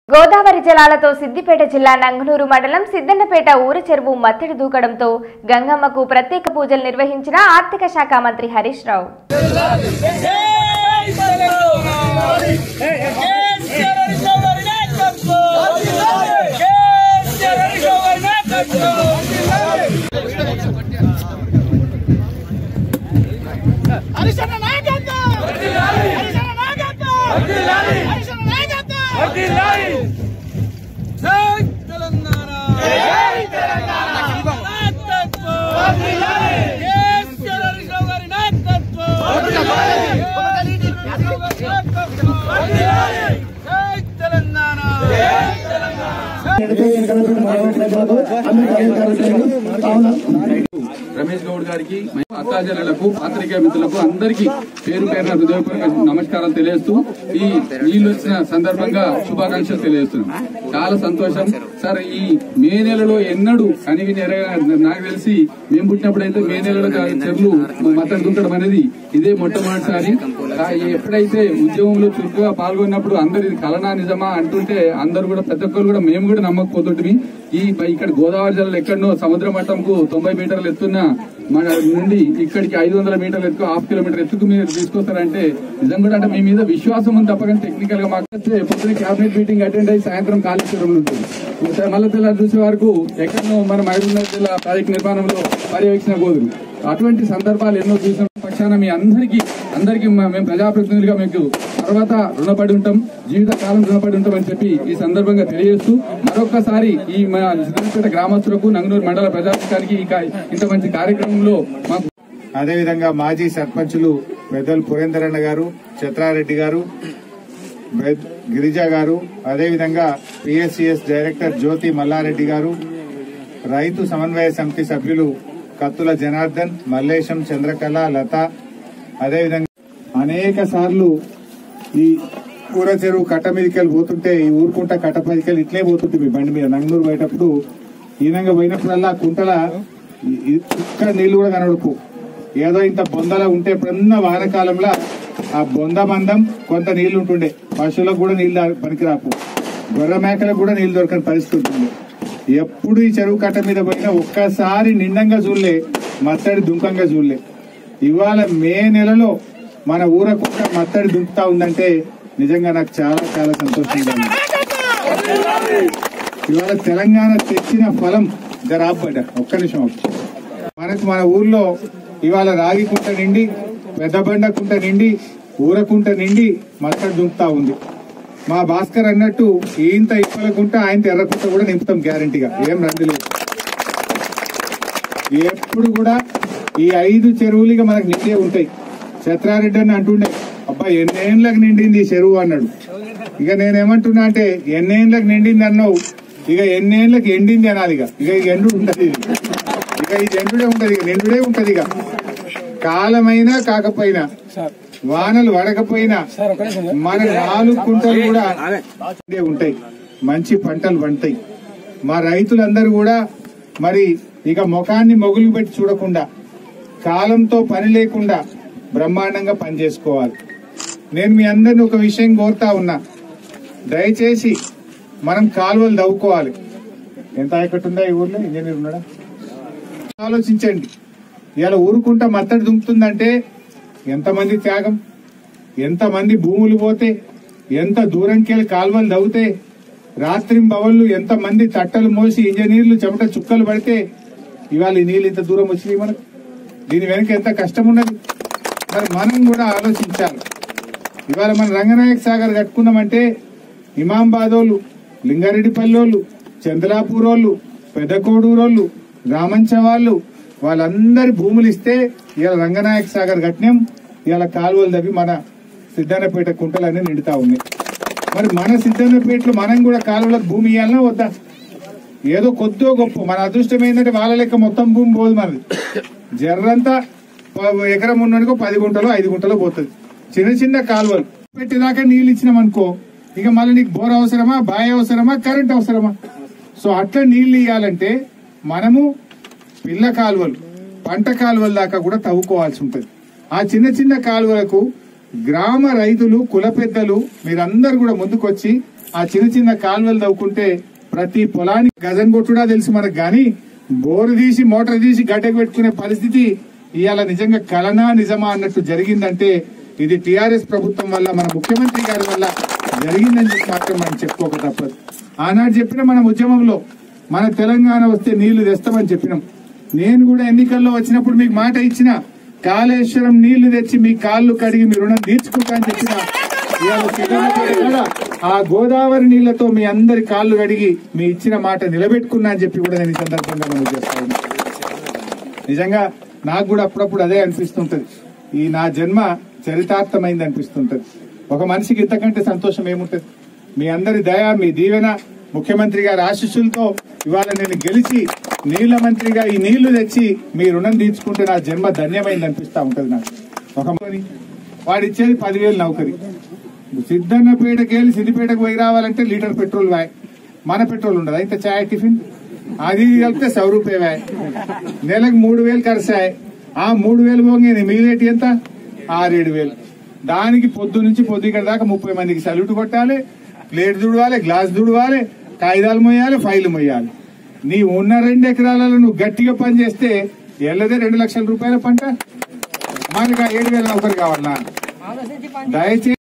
గోదావరి జలాలతో సిద్దిపేట జిల్లా నంగనూరు మండలం సిద్దన్నపేట ఊర చెరువు మత్తడి దూకడంతో గంగమ్మకు ప్రత్యేక పూజలు నిర్వహించిన ఆర్థిక శాఖ మంత్రి హరీష్ రావు హరిశన్న నాయకత్వం హరిశన్న నాయకత్వం హరిశన్న నాయకత్వం జై తెలంగాణ జై తెలంగాణ నాయకత్వం కేసీఆర్ హరీష్ రావు గారి నాయకత్వం జై తెలంగాణ జై తెలంగాణ రమేష్ గౌడ్ గారికి అత్తాజనులకు పాత్రికేయ మిత్రులకు అందరికీ పేరు పేరున హృదయపూర్వక నమస్కారాలు తెలియజేస్తూ ఈ నీళ్లు వచ్చిన సందర్భంగా శుభాకాంక్షలు తెలియజేస్తున్నాం చాలా సంతోషం సార్ ఈ మే నెలలో ఎన్నడూ కనివి నెరగా నాకు తెలిసి మేము పుట్టినప్పుడు అయితే మే నెలలో కా- చెర్లు మద్దతు దుంకడం అనేది ఇదే మొట్టమొదటిసారి ఆ, ఎప్పుడైతే ఉద్యమంలో చురుకుగా పాల్గొన్నప్పుడు అందరు ఇది కలనా నిజమా అంటుంటే అందరు కూడా ప్రతి ఒక్కరు కూడా మేము కూడా నమ్మకపోతుంటిమి ఈ ఇక్కడ గోదావరి జిల్లాలో ఎక్కడనో సముద్ర మట్టంకు తొంభై మీటర్లు ఎత్తున్న మన నుండి ఇక్కడికి ఐదు వందల మీటర్లు ఎత్తుకు హాఫ్ కిలోమీటర్ ఎత్తుకు మీరు తీసుకొస్తారంటే నిజం కూడా అంటే మీ మీద విశ్వాసం ఉంది తప్ప కానీ టెక్నికల్ గా మాకు వస్తే పొద్దున క్యాబినెట్ మీటింగ్ అటెండ్ అయ్యి సాయంత్రం కాళేశ్వరం ఉంటుంది మళ్ళీ తెల్ల చూసే వరకు ఎక్కడనో మన మహబూబ్నగర్ జిల్లా ప్రాజెక్ట్ నిర్మాణంలో పర్యవేక్షణ గోదురు అటువంటి సందర్భాలు ఎన్నో చూసిన పక్షాన మీ అందరికీ అందరికీ మ- మేము ప్రజాప్రతినిధులుగా మీకు తర్వాత రుణపడి ఉంటాం జీవిత కాలం రుణపడి ఉంటాం అని చెప్పి ఈ సందర్భంగా తెలియజేస్తూ మరొక్కసారి ఈ మన సిద్దిపేట గ్రామస్తులకు నంగనూరు మండల ప్రజాపతికానికి ఈ కా- ఇంత మంచి కార్యక్రమంలో మాకు అదేవిధంగా మాజీ సర్పంచులు పెద్దలు పురేందరన్న గారు చిత్రారెడ్డి గారు బెద్- గిరిజ గారు అదేవిధంగా పిఎస్సిఎస్ డైరెక్టర్ జ్యోతి మల్లారెడ్డి గారు రైతు సమన్వయ సమితి సభ్యులు కత్తుల జనార్దన్ మల్లేశం చంద్రకళ లత అదేవిధంగా అనేక సార్లు ఈ ఊర చెరువు కట్ట మీదకెళ్ళి పోతుంటే ఈ ఊరుకుంట కట్ట మీదకెళ్ళి ఇట్లే పోతుంటే మీ బండి మీద నంగనూరు పోయేటప్పుడు ఈనంగా పోయినప్పుడల్లా కుంటల ఈ- ఈ ఇక్కడ నీళ్లు కూడా కనబడుకు ఏదో ఇంత బొందల ఉంటే ఎప్పుడన్నా వానకాలంలో ఆ బొంద మందం కొంత నీళ్లు ఉంటుండే పశువులకు కూడా నీళ్లు పనికిరాకు గొర్రె మేకలకు కూడా నీళ్లు దొరకని పరిస్థితి ఉంటుండే ఎప్పుడు ఈ చెరువు కట్ట మీద పోయినా ఒక్కసారి నిండంగా చూడలే మత్తడి దుంకంగా చూడలే ఇవాళ మే నెలలో మన ఊరకుంట మత్తడి దుంకుతా ఉందంటే నిజంగా నాకు చాలా చాలా సంతోషంగా ఉంది ఇవాళ తెలంగాణ తెచ్చిన ఫలం జర ఆపబడ్డ ఒక్క నిమిషం ఆపు. మనకు మన ఊర్లో ఇవాళ రాగి కుంట నిండి పెద్దబండ కుంట నిండి ఊరకుంట నిండి మత్తడి దుంకుతా ఉంది మా భాస్కర్ అన్నట్టు ఈయంత ఇప్పలకుంట ఆయన ఎర్రకుంట కూడా నింపుతాం గ్యారంటీగా ఏం రంది లేదు ఎప్పుడు కూడా ఈ ఐదు చెరువులుగా మనకు నిండే ఉంటాయి ఛత్రారెడ్డి అని అంటుండే అబ్బా ఎన్నేళ్ళకి నిండింది ఈ చెరువు అన్నాడు ఇక నేనేమంటున్నా అంటే ఎన్నేళ్ళకి నిండింది అన్నావు ఇక ఎన్నేళ్ళకి ఎండింది అనాలి ఇక ఇక ఈ ఎండు ఉంటది ఇది. ఇక ఇది ఎండుడే ఉంటది ఇక నిండుడే ఉంటది ఇక కాలమైనా కాకపోయినా వానలు వడకపోయినా మన నాలుగు కుంటలు కూడా ఇదే ఉంటాయి మంచి పంటలు పండుతాయి మా రైతులందరూ కూడా మరి ఇక ముఖాన్ని మొగులు పెట్టి చూడకుండా కాలంతో పని లేకుండా బ్రహ్మాండంగా పని చేసుకోవాలి నేను మీ అందరిని ఒక విషయం కోరుతా ఉన్నా దయచేసి మనం కాలువలు దవ్వుకోవాలి ఎంత ఆయకట్టు ఉందా ఈ ఊర్లో ఇంజనీర్ ఉన్నాడా ఆలోచించండి ఇలా ఊరుకుంటా మత్తడి దుంకుతుందంటే ఎంతమంది త్యాగం ఎంతమంది భూములు పోతే ఎంత దూరంకి వెళ్ళి కాలువలు దవ్వుతే రాత్రి బవళ్ళు ఎంతమంది తట్టలు మోసి ఇంజనీర్లు చెమట చుక్కలు పడితే ఇవాళ ఈ నీళ్ళు ఇంత దూరం వచ్చినాయి మనకు దీని వెనక ఎంత కష్టం ఉన్నది మరి మనం కూడా ఆలోచించాలి ఇవాళ మన రంగనాయక సాగర్ కట్టుకున్నామంటే ఇమాంబాదోళ్ళు లింగారెడ్డి పల్లోళ్ళు చంద్రాపూరోళ్ళు పెద్దకోడూరోళ్ళు రామంచ వాళ్ళు వాళ్ళందరి భూములు ఇస్తే ఇవాళ రంగనాయక సాగర్ కట్టినాం ఇవాళ కాలువలు తవ్వి మన సిద్ధన్నపేట కుంటలన్నీ నిండుతా ఉన్నాయి మరి మన సిద్ధన్నపేటలో మనం కూడా కాలువలకు భూమి ఇవ్వాలన్నా వద్దా ఏదో కొద్దో గొప్ప మన అదృష్టం ఏంటంటే వాళ్ళ లెక్క మొత్తం భూమి పోదు మనది జర్రంతా ప- ఎకరం ఉన్ననుకో పది గుంటలో ఐదు గుంటలో పోతుంది చిన్న చిన్న కాలువలు పెట్టేదాకా నీళ్ళు ఇచ్చినాం అనుకో ఇక మళ్ళీ నీకు బోర్ అవసరమా బాయ్ అవసరమా కరెంట్ అవసరమా సో అట్లా నీళ్లు ఇవ్వాలంటే మనము పిల్ల కాలువలు పంట కాలువల దాకా కూడా తవ్వుకోవాల్సి ఉంటుంది ఆ చిన్న చిన్న కాలువలకు గ్రామ రైతులు కుల పెద్దలు మీరందరూ కూడా ముందుకొచ్చి ఆ చిన్న చిన్న కాలువలు తవ్వుకుంటే ప్రతి పొలానికి గజం కొట్టుడా తెలుసు మనకు గాని బోరు తీసి మోటార్ తీసి గడ్డకు పెట్టుకునే పరిస్థితి ఇవాళ నిజంగా కలనా నిజమా అన్నట్టు జరిగిందంటే ఇది టిఆర్ఎస్ ప్రభుత్వం వల్ల మన ముఖ్యమంత్రి గారి వల్ల జరిగిందని చెప్పి మాత్రం మనం చెప్పుకోక తప్పదు ఆనాడు చెప్పిన మన ఉద్యమంలో మన తెలంగాణ వస్తే నీళ్లు తెస్తామని చెప్పినాం నేను కూడా ఎన్నికల్లో వచ్చినప్పుడు మీకు మాట ఇచ్చిన కాళేశ్వరం నీళ్లు తెచ్చి మీ కాళ్ళు కడిగి మీ రుణం తీర్చుకుంటా అని చెప్పిన ఇవాళ సిద్ధంగా కూడా ఆ గోదావరి నీళ్లతో మీ అందరి కాళ్ళు కడిగి మీ ఇచ్చిన మాట నిలబెట్టుకున్నా అని చెప్పి కూడా నేను ఈ సందర్భంగా మనం చేస్తాను నిజంగా నాకు కూడా అప్పుడప్పుడు అదే అనిపిస్తుంటది ఈ నా జన్మ చరితార్థమైంది అనిపిస్తుంటది ఒక మనిషికి ఇంతకంటే సంతోషం ఏముంటది మీ అందరి దయ మీ దీవెన ముఖ్యమంత్రి గారి ఆశీస్సులతో ఇవాళ నేను గెలిచి నీళ్ల మంత్రిగా ఈ నీళ్లు తెచ్చి మీ రుణం తీర్చుకుంటే నా జన్మ ధన్యమైంది అనిపిస్తా ఉంటది నాకు ఒక మనిషి, వాడిచ్చేది పదివేలు నౌకరి సిద్ధన్నపేటకి వెళ్ళి సిద్దిపేటకు పోయి రావాలంటే లీటర్ పెట్రోల్ వాయ్ మన పెట్రోల్ ఉండదు అయితే చాయ్ టిఫిన్ అది కలిపితే సౌ రూపాయ వాయ్ నెలకు మూడు వేలు ఖర్చాయి ఆ మూడు వేలు పోగానే మిగిలేటి ఎంత ఆరేడు వేలు దానికి పొద్దు నుంచి పొద్దు ఇక్కడ దాకా ముప్పై మందికి సల్యూట్ కొట్టాలి ప్లేట్ దుడవాలి గ్లాస్ దుడవాలి కాగితాలు మొయ్యాలి ఫైల్ మొయ్యాలి నీ ఉన్న రెండు ఎకరాలలో నువ్వు గట్టిగా పని చేస్తే ఎల్లదే రెండు లక్షల రూపాయల పంట మనకి ఆ ఏడు వేల నౌకరు కావాలన్నా దయచేసి